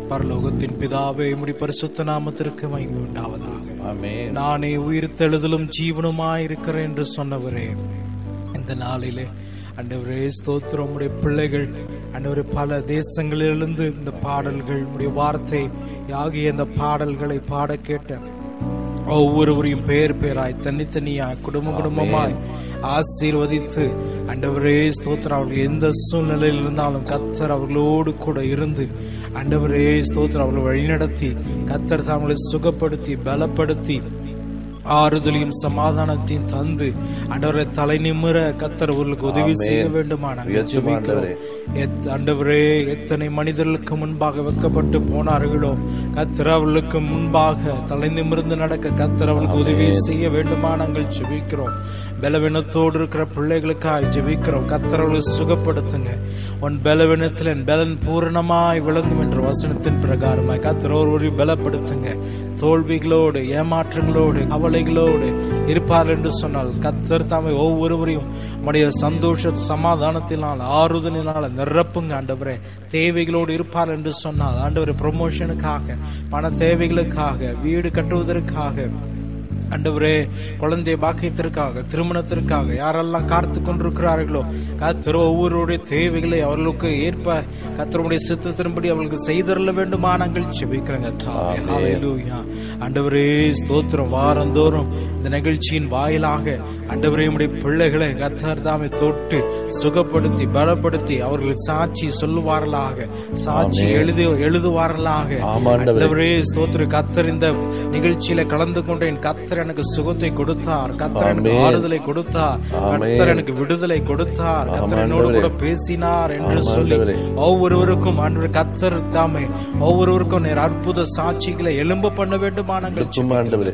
பரலோகத்தின் பிதாவே உம்முடைய பரிசுத்த நாமத்திற்கு மகிமை உண்டாவதாக ஆமென் நானே உயிர்த்தெழுதலும் ஜீவனுமாயிருக்கிறேன் என்று சொன்னவரே இந்த நாளிலே அண்டவரே ஸ்தோத்திரம் உடைய பிள்ளைகள் அண்டவரே பல தேசங்களிலிருந்து இந்த பாடல்கள் உடைய வார்த்தை ஆகிய இந்த பாடல்களை பாட கேட்ட ஒவ்வொருவரையும் பேர் பேராய் தனித்தனியாய் குடும்ப குடும்பமாய் ஆசீர்வதித்து அண்டவரே ஸ்தோத்திரம் அவர்கள் எந்த சூழ்நிலையில் இருந்தாலும் கத்தர் அவர்களோடு கூட இருந்து அண்டவரே ஸ்தோத்திரம் அவர்களை வழிநடத்தி கத்தர் தாங்களை சுகப்படுத்தி பலப்படுத்தி ஆறுதலையும் சமாதானத்தையும் தந்து அண்டவரை தலை நிமிர கத்தர் அவர்களுக்கு உதவி செய்ய வேண்டுமா நாங்கள் உயர்த்தும் ஜெபிக்கிறோம். எத்- ஆண்டவரே எத்தனை மனிதர்களுக்கு முன்பாக வெக்கப்பட்டு போனார்களோ கத்தர் அவர்களுக்கு முன்பாக தலை நிமிர்ந்து நடக்க கத்தர் அவர்களுக்கு உதவி செய்ய வேண்டுமா நாங்கள் ஜெபிக்கிறோம் பலவீனத்தோடு இருக்கிற பிள்ளைகளுக்காக ஜெபிக்கிறோம் கத்தர் அவர்களை சுகப்படுத்துங்க உன் பலவீனத்தில் என் பலன் பூரணமாய் விளங்கும் என்ற வசனத்தின் பிரகாரமாய் கத்தர் ஒருவரை பலப்படுத்துங்க தோல்விகளோடு ஏமாற்றங்களோடு கவலைகளோடு இருப்பார் என்று சொன்னால் கத்தர் தாமே ஒவ்வொருவரையும் உடைய சந்தோஷ சமாதானத்தினால் ஆறுதலினால் நிரப்புங்க ஆண்டவரே தேவைகளோடு இருப்பார் என்று சொன்னால் ஆண்டவரே ப்ரொமோஷனுக்காக பண தேவைகளுக்காக வீடு கட்டுவதற்காக ஆண்டவரே குழந்தை பாக்கியத்திற்காக திருமணத்திற்காக யாரெல்லாம் காத்து கொண்டிருக்கிறார்களோ கத்தர் ஒவ்வொருடைய தேவைகளை அவர்களுக்கு ஏற்ப கத்தருடைய சித்தத்தின்படி அவர்களுக்கு செய்தரல வேண்டுமா நாங்கள் செபிக்கிறோங்க தாவே. ஹalleluya. ஆண்டவரே ஸ்தோத்திரம் வாரந்தோறும் இந்த நிகழ்ச்சியின் வாயிலாக ஆண்டவரே உம்முடைய பிள்ளைகளை கத்தர் தாமே தொட்டு சுகப்படுத்தி பலப்படுத்தி அவர்கள் சாட்சி சொல்லுவார்களாக சாட்சி எழுதி எழுதுவார்களாக ஆமா, ஆண்டவரே. ஆண்டவரே ஸ்தோத்திர கத்தர் இந்த நிகழ்ச்சியில கலந்து கொண்டேன் கத்தர் எனக்கு சுகத்தை கொடுத்தார் கத்தர் எனக்கு ஆமென். ஆறுதலை கொடுத்தார் ஆமென். கத்தர் எனக்கு விடுதலை கொடுத்தார் கத்தர் ஆமா, என்னோடு ஆண்டவரே. கூட பேசினார் என்று ஆமா, சொல்லி ஆண்டவரே. ஒவ்வொருவருக்கும் ஆண்டவர் கத்தர் தாமே ஒவ்வொருவருக்கும் நேர் அற்புத சாட்சிகளை எலும்ப பண்ண வேண்டுமானங்கள் இருக்கும், ஆண்டவரே.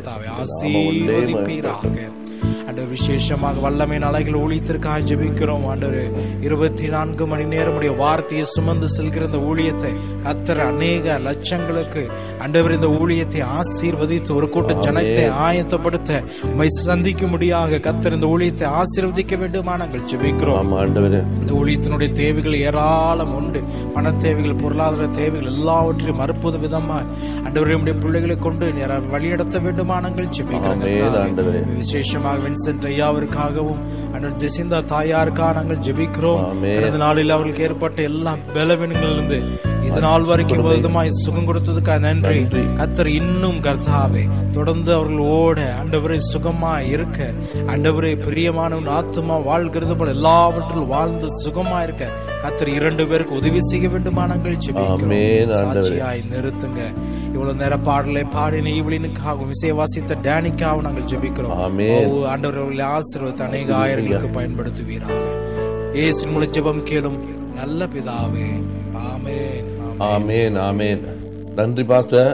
ஆசீர்வதிப்பீராக ஆண்டவர் விசேஷமாக வல்லமை அலைகள் ஊழியத்திற்காக ஜெபிக்கிறோம் ஆண்டவர் இருபத்தி நான்கு மணி நேரம் உடைய வார்த்தையை சுமந்து செல்கிற இந்த ஊழியத்தை கத்தர் அநேக லட்சங்களுக்கு ஆண்டவர் இந்த ஊழியத்தை ஆசீர்வதித்து ஒரு கூட்ட ஜனத்தை ஆயத்தப்படுத்த உம்மை சந்திக்க முடியாக கத்தர் இந்த ஊழியத்தை ஆசீர்வதிக்க வேண்டுமா நாங்கள் ஜெபிக்கிறோம் ஆமா ஆண்டவரே இந்த ஊழியத்தினுடைய தேவைகள் ஏராளம் உண்டு பண தேவைகள் பொருளாதார தேவைகள் எல்லாவற்றையும் மறுப்பது விதமாய் ஆண்டவரே உம்முடைய பிள்ளைகளை கொண்டு நேரா வழிநடத்த வேண்டுமா நாங்கள் ஜெபிக்கிறோங்க ஆமென், தாவே. ஆண்டவரே. விசேஷமாக வின்சென்ட் ஐயாவிற்காகவும் அண்ணன் ஜெசிந்தா தாயாருக்காக நாங்கள் ஜெபிக்கிறோம் ஆமென். கடந்த நாளில் அவர்களுக்கு ஏற்பட்ட எல்லா பலவீனங்களிலிருந்து இது நாள் வரைக்கும் விதமாய் சுகம் கொடுத்ததுக்காக நன்றி கத்தர் இன்னும் கர்த்தாவே தொடர்ந்து அவர்கள் ஓட ஆண்டவரை சுகமாய் இருக்க ஆண்டவரை பிரியமானவன் ஆத்துமா வாழ்கிறது போல எல்லாவற்றிலும் வாழ்ந்து சுகமா இருக்க கத்தர் இரண்டு பேருக்கு உதவி செய்ய வேண்டுமா நாங்கள் ஆமென், ஜெபிக்கிறோம் ஆண்டவரே. சாட்சியாய் நிறுத்துங்க இவ்வளவு நேர பாடலை பாடின ஈவலினுக்காகவும் இசை வாசித்த டேனிக்காகவும் நாங்கள் ஜெபிக்கிறோம் ஆமென். ஓ, ஆண்டவர் அவர்களை ஆசீர்வதித்து அநேக ஆயிரங்களுக்கு பயன்படுத்துவீராக இயேசு மூலம் ஜெபம் கேளும் நல்ல பிதாவே ஆமென் ஆமென். ஆமேன் ஆமேன் நன்றி பாஸ்டர்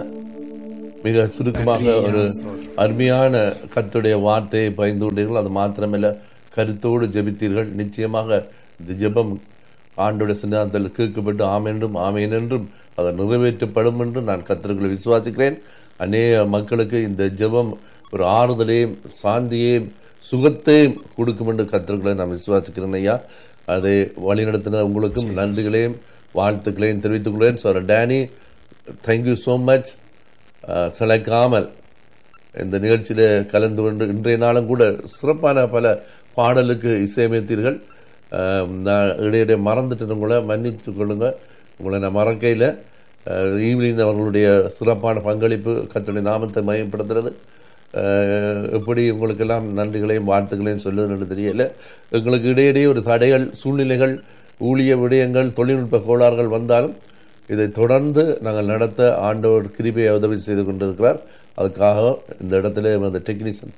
மிக சுருக்கமாக நன்றி, ஒரு ஸ்தோத்திரம். அருமையான கர்த்தருடைய வார்த்தையை பயந்து கொண்டீர்கள் அது மாத்திரமல்ல கருத்தோடு ஜெபித்தீர்கள் நிச்சயமாக இந்த ஜெபம் ஆண்டோட சின்னாந்தத்தில் கேட்கப்பட்டு ஆமென்றும் ஆமேன் என்றும் அது நிறைவேற்றப்படும் என்று நான் கர்த்தர்களை விசுவாசிக்கிறேன் அநேக மக்களுக்கு இந்த ஜெபம் ஒரு ஆறுதலையும் சாந்தியையும் சுகத்தையும் கொடுக்கும் என்று கர்த்தர்களை நான் விசுவாசிக்கிறேன் ஐயா அதை வழிநடத்தின உங்களுக்கும் நன்றிகளையும் வாழ்த்துக்களையும் தெரிவித்துக் கொள்கிறேன் sir Danny thank you so much சிலைக்காமல் இந்த நிகழ்ச்சியில் கலந்து கொண்டு இன்றைய நாளும் கூட சிறப்பான பல பாடலுக்கு இசையமைத்தீர்கள் அஹ், நான் இடையிடையே மறந்துட்டேன் உங்களை மன்னித்து கொள்ளுங்க உங்களை நான் மறக்கையில் ஈவினிங் அவர்களுடைய சிறப்பான பங்களிப்பு கத்தனுடைய நாமத்தை மையப்படுத்துறது அஹ், எப்படி உங்களுக்கெல்லாம் நன்றிகளையும் வாழ்த்துக்களையும் சொல்லுதுன்னு தெரியல எங்களுக்கு இடையிடையே ஒரு தடைகள் சூழ்நிலைகள் ஊழிய விடயங்கள் தொழில்நுட்ப கோளாறுகள் வந்தாலும் இதை தொடர்ந்து நாங்கள் நடத்த ஆண்டவர் கிருபையை உதவி செய்து கொண்டிருக்கிறார் அதுக்காக இந்த இடத்துல அந்த டெக்னீஷியன்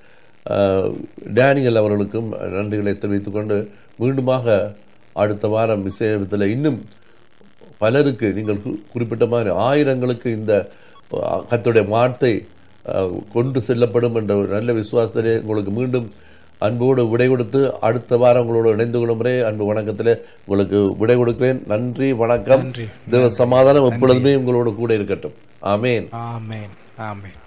டேனியல் அவர்களுக்கும் நன்றிகளை தெரிவித்துக் கொண்டு மீண்டுமாக அடுத்த வாரம் விஷயத்தில் இன்னும் பலருக்கு நீங்கள் கு- குறிப்பிட்ட மாதிரி ஆயிரங்களுக்கு இந்த அஹ், கர்த்தருடைய வார்த்தை அஹ், கொண்டு செல்லப்படும் என்ற ஒரு நல்ல விசுவாசத்திலே உங்களுக்கு மீண்டும் அன்போடு விடை கொடுத்து அடுத்த வாரம் உங்களோடு இணைந்து கொள்ளும் முறை அன்பு வணக்கத்திலே உங்களுக்கு விடை கொடுக்கிறேன் நன்றி வணக்கம் நன்றி. தேவ சமாதானம் எப்பொழுதுமே உங்களோடு கூட இருக்கட்டும் ஆமேன் ஆமென் ஆமென்